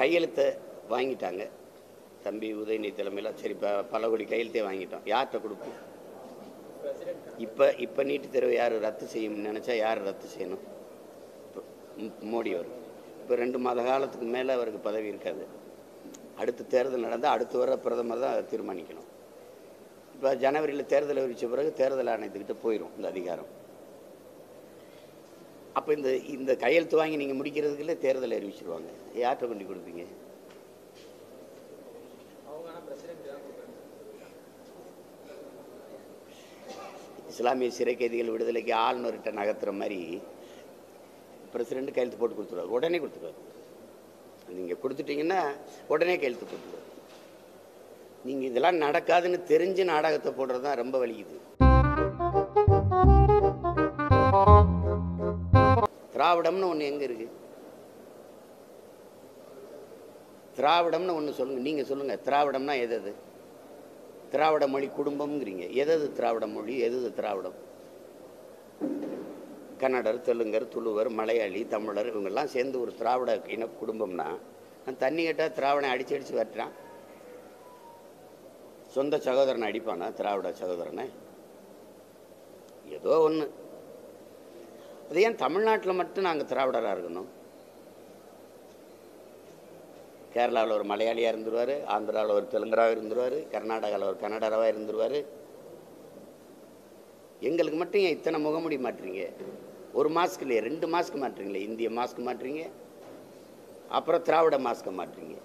கையெழுத்தை வாங்கிட்டாங்க தம்பி உதயநிதி தலைமையில் சரி இப்போ பல கோடி கையெழுத்தே வாங்கிட்டோம் யார்கிட்ட கொடுப்போம் இப்போ இப்போ நீட்டு தேர்வை யார் ரத்து செய்யணும்னு நினச்சா யார் ரத்து செய்யணும் இப்போ ம்- மோடி அவர் இப்போ ரெண்டு மாத காலத்துக்கு மேலே அவருக்கு பதவி இருக்காது அடுத்த தேர்தல் நடந்தால் அடுத்து வர பிரதமர் தான் அதை தீர்மானிக்கணும் இப்போ ஜனவரியில் தேர்தல் அறிவித்த பிறகு தேர்தல் ஆணையத்துக்கிட்ட போயிடும் இந்த அதிகாரம் அப்போ இந்த இந்த கையெழுத்து வாங்கி நீங்கள் முடிக்கிறதுக்குள்ளே தேர்தல் அறிவிச்சிருவாங்க யார்கிட்ட கொண்டு கொடுப்பீங்க இஸ்லாமிய சிறை கைதிகள் விடுதலைக்கு ஆளுநர்கிட்ட நகர்த்துற மாதிரி பிரசிடெண்ட் கையெழுத்து போட்டு கொடுத்துருவார் உடனே கொடுத்துருவார் நீங்கள் கொடுத்துட்டீங்கன்னா உடனே கையெழுத்து போட்டுருவார் நீங்கள் இதெல்லாம் நடக்காதுன்னு தெரிஞ்சு நாடகத்தை போடுறது தான் ரொம்ப வலிக்குது திராவிடம்னு ஒன்று எங்கே இருக்கு திராவிடம்னு ஒன்று சொல்லுங்க நீங்கள் சொல்லுங்கள் திராவிடம்னா எது அது திராவிட மொழி குடும்பம்ங்கிறீங்க எது எது திராவிட மொழி எது எது திராவிடம் கன்னடர் தெலுங்கர் துளுவர் மலையாளி தமிழர் இவங்கெல்லாம் சேர்ந்து ஒரு திராவிட இன குடும்பம்னா நான் தண்ணி கேட்டால் திராவிடம் அடிச்சு அடிச்சு வெட்டுறான் சொந்த சகோதரனை அடிப்பானா திராவிட சகோதரனை ஏதோ ஒன்று அது ஏன் தமிழ்நாட்டில் மட்டும் நாங்கள் திராவிடராக இருக்கணும் கேரளாவில் ஒரு மலையாளியாக இருந்துருவார் ஆந்திராவில் ஒரு தெலுங்கராக இருந்துருவார் கர்நாடகாவில் ஒரு கன்னடராவாக இருந்துருவார் எங்களுக்கு மட்டும் ஏன் இத்தனை முகமுடி மாட்டுறீங்க ஒரு மாஸ்க் இல்லையே ரெண்டு மாஸ்க் மாட்டுறீங்களே இந்திய மாஸ்க் மாட்டுறீங்க அப்புறம் திராவிட மாஸ்க்கை மாட்டுறீங்க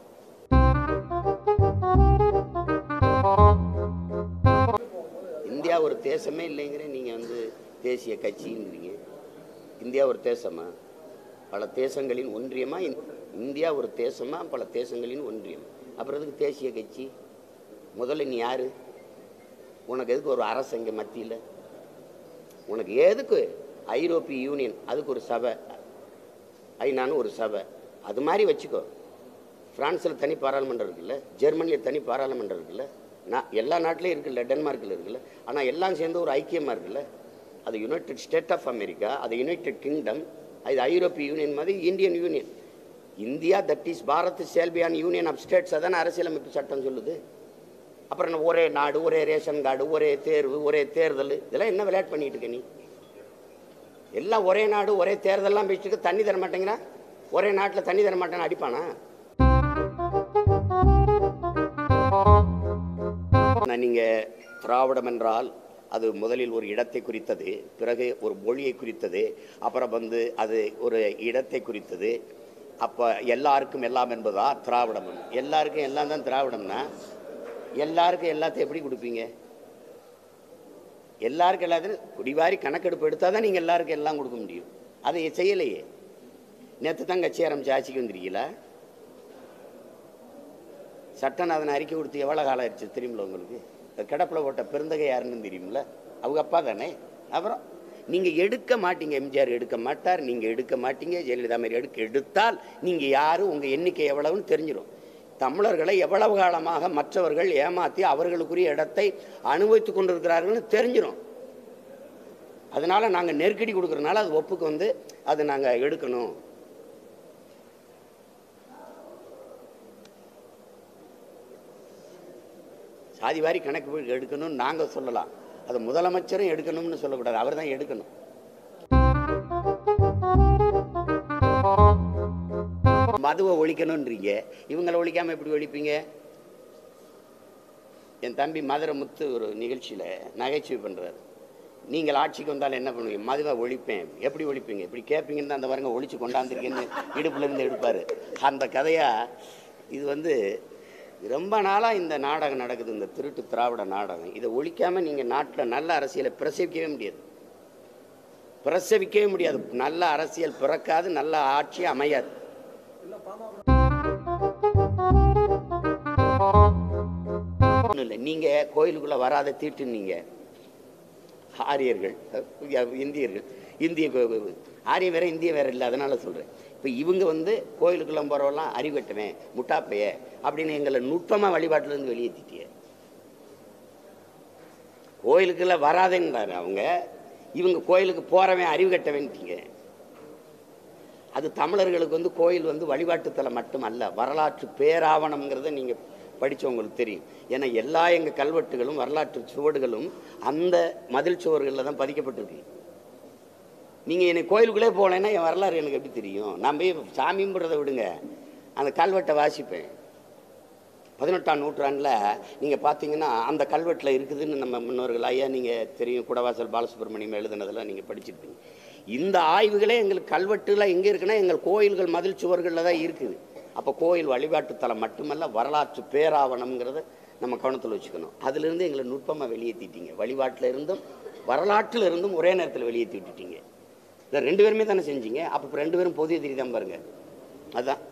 இந்தியா ஒரு தேசமே இல்லைங்கிற நீங்கள் வந்து தேசிய கட்சிங்கிறீங்க இந்தியா ஒரு தேசமா பல தேசங்களின் ஒன்றியமா இந்- இந்தியா ஒரு தேசமா பல தேசங்களின் ஒன்றியம் அப்புறம் எதுக்கு தேசிய கட்சி முதல்ல நீ யாரு உனக்கு எதுக்கு ஒரு அரசு இங்கே மத்தியில் உனக்கு எதுக்கு ஐரோப்பிய யூனியன் அதுக்கு ஒரு சபை ஐநான்னு ஒரு சபை அது மாதிரி வச்சுக்கோ பிரான்ஸில் தனி பாராளுமன்றம் இருக்குல்ல ஜெர்மனியில் தனி பாராளுமன்றம் இருக்குல்ல நான் எல்லா நாட்டிலையும் இருக்குல்ல டென்மார்க்கில் இருக்குல்ல ஆனால் எல்லாம் சேர்ந்து ஒரு ஐக்கியமாக இருக்குல்ல அது யுனைடெட் ஸ்டேட் ஆஃப் அமெரிக்கா அது யுனைடெட் கிங்டம் அது ஐரோப்பிய யூனியன் மாதிரி Indian Union India that is Bharat shall be a Union of States அதான அரசியலமைப்பு சட்டம் சொல்லுது அப்புறம் என்ன ஒரே நாடு ஒரே ரேஷன் கார்டு ஒரே தேர்வு ஒரே தேர்தல் இதெல்லாம் என்ன விளையாட்டு பண்ணிட்டு இருக்க நீ எல்லாம் ஒரே நாடு ஒரே தேர்தல்லாம் பேசிட்டு தண்ணி தர மாட்டேங்கிறா ஒரே நாட்டில் தண்ணி தர மாட்டேன்னு அடிப்பானா நான் நீங்கள் திராவிடம் என்றால் அது முதலில் ஒரு இடத்தை குறித்தது பிறகு ஒரு மொழியை குறித்தது அப்புறம் வந்து அது ஒரு இடத்தை குறித்தது அப்போ எல்லாருக்கும் எல்லாம் என்பதா திராவிடம் எல்லாருக்கும் எல்லாம் தான் திராவிடம்னா எல்லாருக்கும் எல்லாத்தையும் எப்படி கொடுப்பீங்க எல்லாருக்கும் எல்லாத்தையும் குடிவாரி கணக்கெடுப்பு எடுத்தால் தான் நீங்கள் எல்லாருக்கும் எல்லாம் கொடுக்க முடியும் அதை செய்யலையே நேற்று தான் கட்சி ஆரம்பிச்சு ஆட்சிக்கு வந்திருக்கீங்களா சட்டநாதன் அறிக்கை கொடுத்து எவ்வளோ காலம் ஆயிடுச்சு தெரியுமில்ல உங்களுக்கு கிடப்பில் போட்ட பெருந்தகை யாருன்னு தெரியுமில்ல அவங்க அப்பா தானே அப்புறம் நீங்கள் எடுக்க மாட்டீங்க எம்ஜிஆர் எடுக்க மாட்டார் நீங்கள் எடுக்க மாட்டீங்க ஜெயலலிதா மாதிரி எடுக்க எடுத்தால் நீங்கள் யார் உங்கள் எண்ணிக்கை எவ்வளவுன்னு தெரிஞ்சிடும் தமிழர்களை எவ்வளவு காலமாக மற்றவர்கள் ஏமாற்றி அவர்களுக்குரிய இடத்தை அனுபவித்துக் கொண்டிருக்கிறார்கள்னு தெரிஞ்சிடும் அதனால நாங்கள் நெருக்கடி கொடுக்கறனால அது ஒப்புக்கு வந்து அது நாங்கள் எடுக்கணும் சாதி வாரி கணக்கு போய் எடுக்கணும்னு நாங்கள் சொல்லலாம் அது முதலமைச்சரும் எடுக்கணும்னு சொல்லக்கூடாது அவர் தான் எடுக்கணும் மதுவை ஒழிக்கணுன்றீங்க இவங்களை ஒழிக்காம எப்படி ஒழிப்பீங்க என் தம்பி மதுரை முத்து ஒரு நிகழ்ச்சியில் நகைச்சுவை பண்ணுறாரு நீங்கள் ஆட்சிக்கு வந்தாலும் என்ன பண்ணுவீங்க மதுவை ஒழிப்பேன் எப்படி ஒழிப்பீங்க இப்படி கேட்பீங்கன்னு தான் அந்த வரங்க ஒழிச்சு கொண்டாந்துருக்கேன்னு இடுப்புல இருந்து எடுப்பார் அந்த கதையா இது வந்து ரொம்ப நாளாக இந்த நாடகம் நடக்குது இந்த திருட்டு திராவிட நாடகம் இதை ஒழிக்காமல் நீங்கள் நாட்டில் நல்ல அரசியலை பிரசவிக்கவே முடியாது பிரசவிக்கவே முடியாது நல்ல அரசியல் பிறக்காது நல்ல ஆட்சி அமையாது ஒன்றும் இல்லை நீங்கள் கோயிலுக்குள்ளே வராத தீட்டுனீங்க ஆரியர்கள் அஹ், இந்தியர்கள் இந்திய கோ- கோ- ஆரியம் வேற இந்திய வேற இல்லை அதனால சொல்கிறேன் இப்போ இவங்க வந்து கோயிலுக்குள்ள போகிறவெல்லாம் அறிவட்டவன் முட்டாப்பைய அப்படின்னு எங்களை நுட்பமாக வழிபாட்டிலேருந்து வெளியேற்றிட்டிய கோயிலுக்குள்ள வராதேன்றாரு அவங்க இவங்க கோயிலுக்கு போகிறவன் அறிவு கட்டவன்ட்டீங்க அது தமிழர்களுக்கு வந்து கோயில் வந்து வழிபாட்டுத்தலம் மட்டும் அல்ல வரலாற்று பேராவணம்ங்கிறத நீங்கள் படிச்சவங்களுக்கு தெரியும் ஏன்னா எல்லா எங்கள் கல்வெட்டுகளும் வரலாற்று சுவடுகளும் அந்த மதில் சுவர்களில் தான் பதிக்கப்பட்டிருக்கு நீங்கள் என்னை கோயிலுக்குள்ளே போனேன்னா என் வரலாறு எனக்கு எப்படி தெரியும் நான் போய் சாமி கும்பிட்றதை விடுங்க அந்த கல்வெட்டை வாசிப்பேன் பதினெட்டாம் நூற்றாண்டில் நீங்கள் பார்த்தீங்கன்னா அந்த கல்வெட்டில் இருக்குதுன்னு நம்ம முன்னோர்கள் ஐயா நீங்கள் தெரியும் குடவாசல் பாலசுப்ரமணியம் எழுதுனதெல்லாம் நீங்கள் படிச்சிருப்பீங்க இந்த ஆய்வுகளே எங்களுக்கு கல்வெட்டுல எங்கே இருக்குன்னா எங்கள் கோயில்கள் மதில் சுவர்களில் தான் இருக்குது அப்போ கோயில் வழிபாட்டு தலம் மட்டுமல்ல வரலாற்று பேராவணம்ங்கிறத நம்ம கவனத்தில் வச்சுக்கணும் அதிலிருந்து எங்களை நுட்பமாக வெளியேற்றிட்டீங்க வழிபாட்டில் இருந்தும் வரலாற்றில் இருந்தும் ஒரே நேரத்தில் வெளியேற்றி விட்டுட்டீங்க இதை ரெண்டு பேருமே தானே செஞ்சீங்க அப்போ இப்ப ரெண்டு பேரும் பொது எதிரி தான் பாருங்க அதான்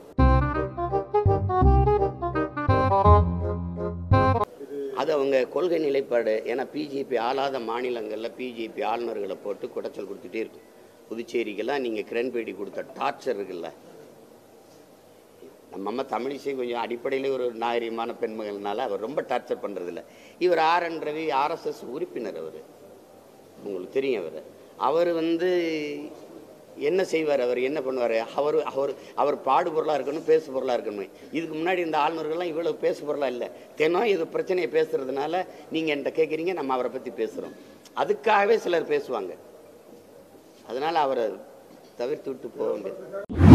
அது அவங்க கொள்கை நிலைப்பாடு ஏன்னா பிஜேபி ஆளாத மாநிலங்களில் பிஜேபி ஆளுநர்களை போட்டு குடைச்சல் கொடுத்துட்டே இருக்கும் புதுச்சேரிக்கெல்லாம் நீங்கள் கிரண்பேடி கொடுத்த டார்ச்சர் இருக்குல்ல நம்ம அம்மா தமிழிசை கொஞ்சம் அடிப்படையில் ஒரு நாகரிகமான பெண்மகள்னால அவர் ரொம்ப டார்ச்சர் பண்ணுறதில்ல இவர் ஆர் என் ரவி ஆர்எஸ்எஸ் உறுப்பினர் அவர் உங்களுக்கு தெரியும் அவர் அவர் வந்து என்ன செய்வார் அவர் என்ன பண்ணுவார் அவர் அவர் அவர் பாடு பொருளாக இருக்கணும் பேசு பொருளாக இருக்கணும் இதுக்கு முன்னாடி இந்த ஆளுநர்கள்லாம் இவ்வளோ பேசு பொருளாக இல்லை தினம் இது பிரச்சனையை பேசுறதுனால நீங்கள் என்கிட்ட கேட்குறீங்க நம்ம அவரை பற்றி பேசுகிறோம் அதுக்காகவே சிலர் பேசுவாங்க அதனால் அவரை தவிர்த்து விட்டு போக வேண்டியது